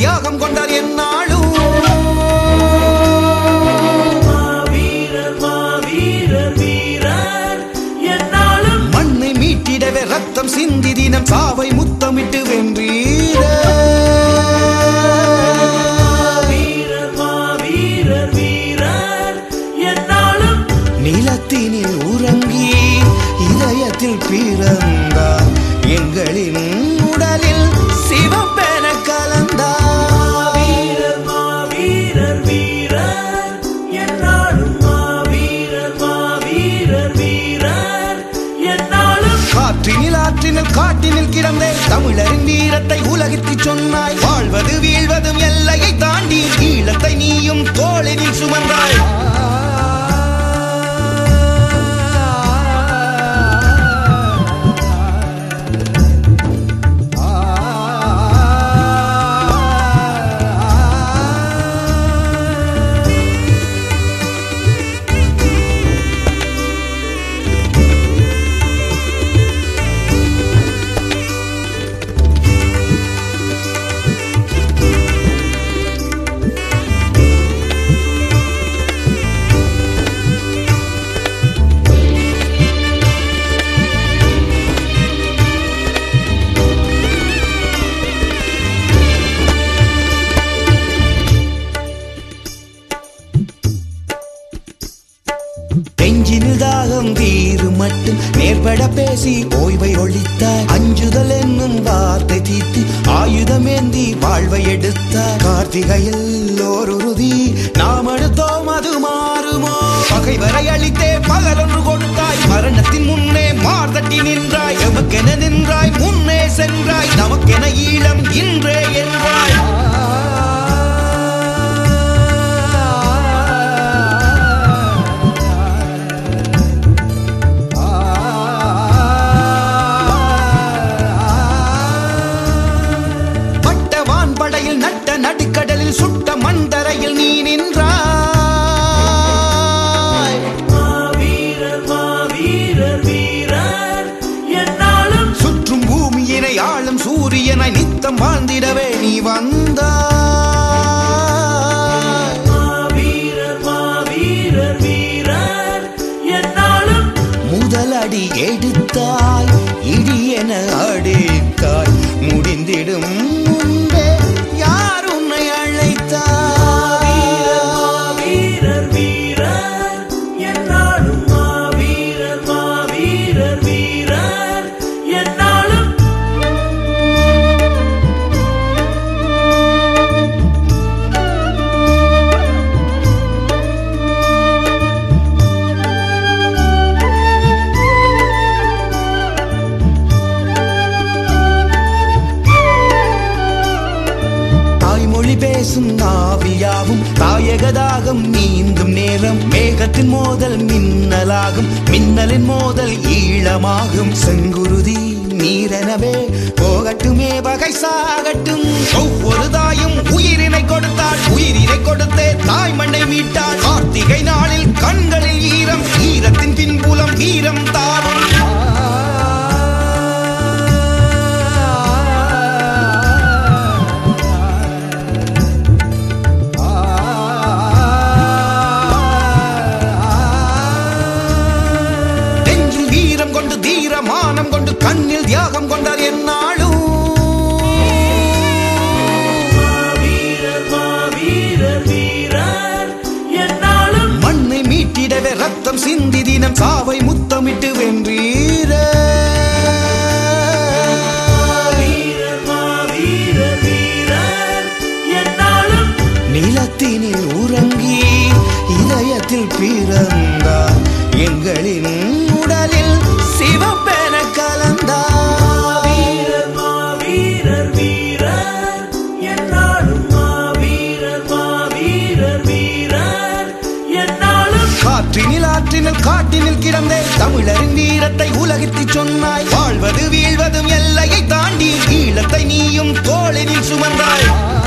தியாகம் கொண்டார் என்னாலும் மாவீரர் மாவீரர் வீரர் என்னாலும் மண்ணை மீட்டிடவே ரத்தம் சிந்தி தினம் சாவை முத்தமிட்டு வென்றீர வீரர் மாவீரர் வீரர் என்னாலும் நிலத்தினில் உறங்கி இதயத்தில் பிறந்தார் எங்களின் உடலில் சிவப்பென கலந்தார் வீரர் மாவீரர் வீரர் என்னாலும் மாவீரர் மாவீரர் வீரர் என்னாலும் காற்றினில் ஆற்றினில் காட்டினில் கிடந்தே தமிழரின் வீரத்தை உலகிற்கு சொன்னாய் வாழ்வது வீழ்வதும் எல்லையை தாண்டி ஈழத்தை நீயும் தோளினில் சுமந்தாய் நெஞ்சினில் தாகம் தீரு மட்டும் நேர்பட பேசி ஓய்வை ஒழித்தார் அஞ்சுதல் என்னும் வார்த்தை தீர்த்து ஆயுதமேந்தி வாழ்வை எடுத்தார் கார்த்திகையில் ஓருருதி நாம் எடுத்தோம் அது மாறுமோ பகைவரை அழித்தே பகலொன்று கொடுத்தாய் மரணத்தின் முன்னே மார்தட்டி நின்றாய் எமக்கென நின்றாய் முன்னே சென்றாய் நமக்கென ஈழம் இன்றே என்றாய் பட்ட வான்படையில் நட்ட நடுக்கடலில் சுட்ட மண்தரையில் நீ நின்றாய் மாவீரர் மாவீரர் வீரர் என்னாலும் சுற்றும் பூமியினை ஆளும் சூரியனை நித்தம் வாழ்ந்திடவே நீ வந்தாய் மாவீரர் மாவீரர் வீரர் என்னாலும் முதலடி எடுத்தாய் இடி என அடித்தாய் முடிந்திடும் முன்பே யார் உன்னை அழைத்தாய் மாவீரர் வீரர் என்னாலும் மாவீரர் மாவீரர் வீரர் என்னாலும் தாய்மொழி பேசும் நாவியாவும் தாயகதாகம் நீந்தும் நேரம் மேகத்தின் மோதல் மின்னலாகும் மின்னலின் மோதல் ஈழமாகும் செங்குருதி நீரெனவே போகட்டுமே வகை சாகட்டும் ஒவ்வொரு தாயும் உயிரினை கொடுத்தாள் உயிரினை கொடுத்தே தாய் மண்ணை மீட்டாள் கார்த்திகை நாளில் கண்களில் ஈரம் ஈரத்தின் பின்புலம் வீரம் தாவும் நெஞ்சில் வீரம் கொண்டு தீரமானம் கொண்டு கண்ணில் தியாகம் கொண்டார் என்னாலும் மாவீரர் மாவீரர் வீரர் என்னாலும் மண்ணை மீட்டிடவே ரத்தம் சிந்தி தினம் சாவை முத்தமிட்டு வென்றீர வீரர் மாவீரர் வீரர் என்னாலும் நிலத்தினில் உறங்கி இதயத்தில் பிறந்தார் எங்களின் உடலில் சிவப்பென கலந்தார் வீரர் மாவீரர் வீரர் என்னாலும் மாவீரர் மாவீரர் வீரர் என்னாலும் காற்றினில் ஆற்றினில் காட்டினில் கிடந்தே தமிழரின் வீரத்தை உலகிற்கு சொன்னாய் வாழ்வது வீழ்வதும் எல்லையை தாண்டி ஈழத்தை நீயும் தோளினில் சுமந்தாய்